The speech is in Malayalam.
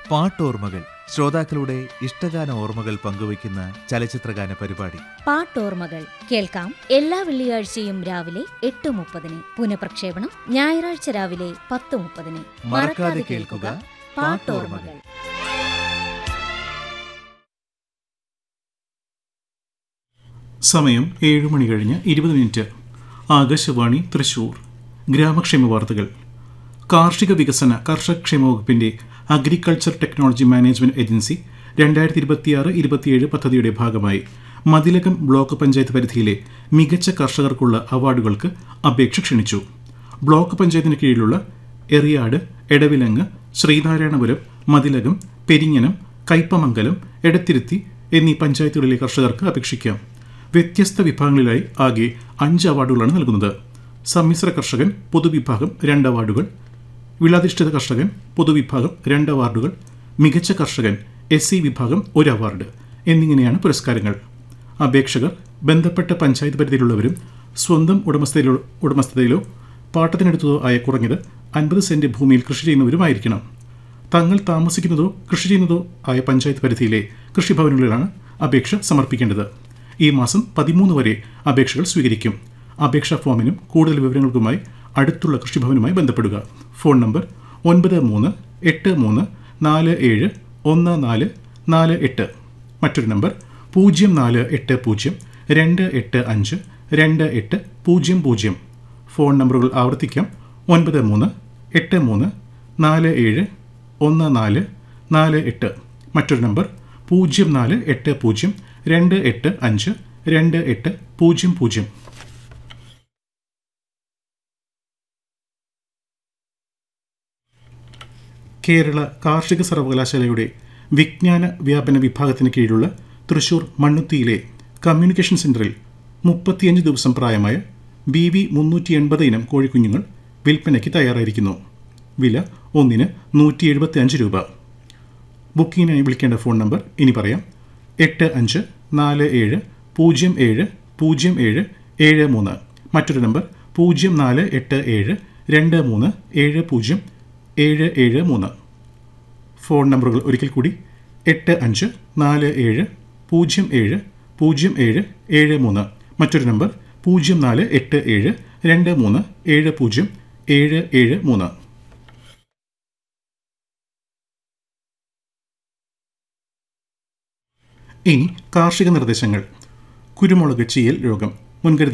പാട്ടോർമ്മകൾ ശ്രോതാക്കളുടെ ഇഷ്ടഗാന ഓർമ്മകൾ പങ്കുവയ്ക്കുന്ന ചലച്ചിത്രഗാന പരിപാടി പാട്ടോർമ്മകൾ കേൾക്കാം എല്ലാ വെള്ളിയാഴ്ചയും രാവിലെ എട്ട് മുപ്പതിന് പുനഃപ്രക്ഷേപണം ഞായറാഴ്ച രാവിലെ പത്ത് മുപ്പതിന് മറക്കാതെ കേൾക്കുക പാട്ടോർമ്മകൾ സമയം ഏഴ് മണി കഴിഞ്ഞ് ഇരുപത് മിനിറ്റ് ആകാശവാണി തൃശൂർ ഗ്രാമക്ഷേമ വാർത്തകൾ കാർഷിക വികസന കർഷകക്ഷേമ വകുപ്പിന്റെ അഗ്രികൾച്ചർ ടെക്നോളജി മാനേജ്മെന്റ് ഏജൻസി രണ്ടായിരത്തി ഇരുപത്തിയാറ് ഇരുപത്തിയേഴ് പദ്ധതിയുടെ ഭാഗമായി മതിലകം ബ്ലോക്ക് പഞ്ചായത്ത് പരിധിയിലെ മികച്ച കർഷകർക്കുള്ള അവാർഡുകൾക്ക് അപേക്ഷ ക്ഷണിച്ചു ബ്ലോക്ക് പഞ്ചായത്തിന് കീഴിലുള്ള എറിയാട് എടവിലങ്ങ് ശ്രീനാരായണപുരം മതിലകം പെരിഞ്ഞനം കയ്പമംഗലം എടത്തിരുത്തി എന്നീ പഞ്ചായത്തുകളിലെ കർഷകർക്ക് അപേക്ഷിക്കാം വ്യത്യസ്ത വിഭാഗങ്ങളിലായി ആകെ അഞ്ച് അവാർഡുകളാണ് നൽകുന്നത് സമ്മിശ്ര കർഷകൻ പൊതുവിഭാഗം രണ്ട് അവാർഡുകൾ വിളാധിഷ്ഠിത കർഷകൻ പൊതുവിഭാഗം രണ്ട് അവാർഡുകൾ മികച്ച കർഷകൻ എസ് സി വിഭാഗം ഒരു അവാർഡ് എന്നിങ്ങനെയാണ് പുരസ്കാരങ്ങൾ അപേക്ഷകർ ബന്ധപ്പെട്ട പഞ്ചായത്ത് പരിധിയിലുള്ളവരും സ്വന്തം ഉടമസ്ഥതയിലോ ഉടമസ്ഥതയിലോ പാട്ടത്തിനെടുത്തതോ ആയ കുറഞ്ഞത് അൻപത് സെന്റ് ഭൂമിയിൽ കൃഷി ചെയ്യുന്നവരുമായിരിക്കണം തങ്ങൾ താമസിക്കുന്നതോ കൃഷി ചെയ്യുന്നതോ ആയ പഞ്ചായത്ത് പരിധിയിലെ കൃഷിഭവനുകളിലാണ് അപേക്ഷ സമർപ്പിക്കേണ്ടത് ഈ മാസം പതിമൂന്ന് വരെ അപേക്ഷകൾ സ്വീകരിക്കും അപേക്ഷാ ഫോമിനും കൂടുതൽ വിവരങ്ങൾക്കുമായി അടുത്തുള്ള കൃഷിഭവനുമായി ബന്ധപ്പെടുക ഫോൺ നമ്പർ ഒൻപത് മൂന്ന് എട്ട് മൂന്ന് നാല് ഏഴ് ഒന്ന് നാല് നാല് എട്ട് മറ്റൊരു നമ്പർ പൂജ്യം നാല് എട്ട് പൂജ്യം രണ്ട് എട്ട് അഞ്ച് രണ്ട് എട്ട് പൂജ്യം പൂജ്യം ഫോൺ നമ്പറുകൾ ആവർത്തിക്കാം ഒൻപത് മൂന്ന് എട്ട് മൂന്ന് നാല് ഏഴ് ഒന്ന് നാല് നാല് എട്ട് മറ്റൊരു നമ്പർ പൂജ്യം നാല് എട്ട് പൂജ്യം രണ്ട് എട്ട് അഞ്ച് രണ്ട് എട്ട് പൂജ്യം പൂജ്യം കേരള കാർഷിക സർവകലാശാലയുടെ വിജ്ഞാന വ്യാപന വിഭാഗത്തിന് കീഴിലുള്ള തൃശൂർ മണ്ണുത്തിയിലെ കമ്മ്യൂണിക്കേഷൻ സെന്ററിൽ മുപ്പത്തിയഞ്ച് ദിവസം പ്രായമായ ബി വി മുന്നൂറ്റി എൺപത് ഇനം കോഴിക്കുഞ്ഞുങ്ങൾ വിൽപ്പനയ്ക്ക് തയ്യാറായിരിക്കുന്നു വില ഒന്നിന് നൂറ്റി എഴുപത്തി അഞ്ച് രൂപ ബുക്കിങ്ങിനായി വിളിക്കേണ്ട ഫോൺ നമ്പർ ഇനി പറയാം എട്ട് അഞ്ച് നാല് ഏഴ് പൂജ്യം ഏഴ് പൂജ്യം ഏഴ് ഏഴ് മൂന്ന് മറ്റൊരു നമ്പർ പൂജ്യം നാല് എട്ട് ഏഴ് രണ്ട് മൂന്ന് ഏഴ് പൂജ്യം ഏഴ് ഏഴ് മൂന്ന് ഫോൺ നമ്പറുകൾ ഒരിക്കൽ കൂടി എട്ട് അഞ്ച് നാല് ഏഴ് പൂജ്യം ഏഴ് പൂജ്യം ഏഴ് ഏഴ് മൂന്ന് മറ്റൊരു നമ്പർ പൂജ്യം നാല് എട്ട് ഏഴ് രണ്ട് മൂന്ന് ഏഴ് പൂജ്യം ഏഴ് ഏഴ് മൂന്ന് ഇനി കാർഷിക നിർദ്ദേശങ്ങൾ കുരുമുളക് ചീയൽ രോഗം മുൻകരുതൽ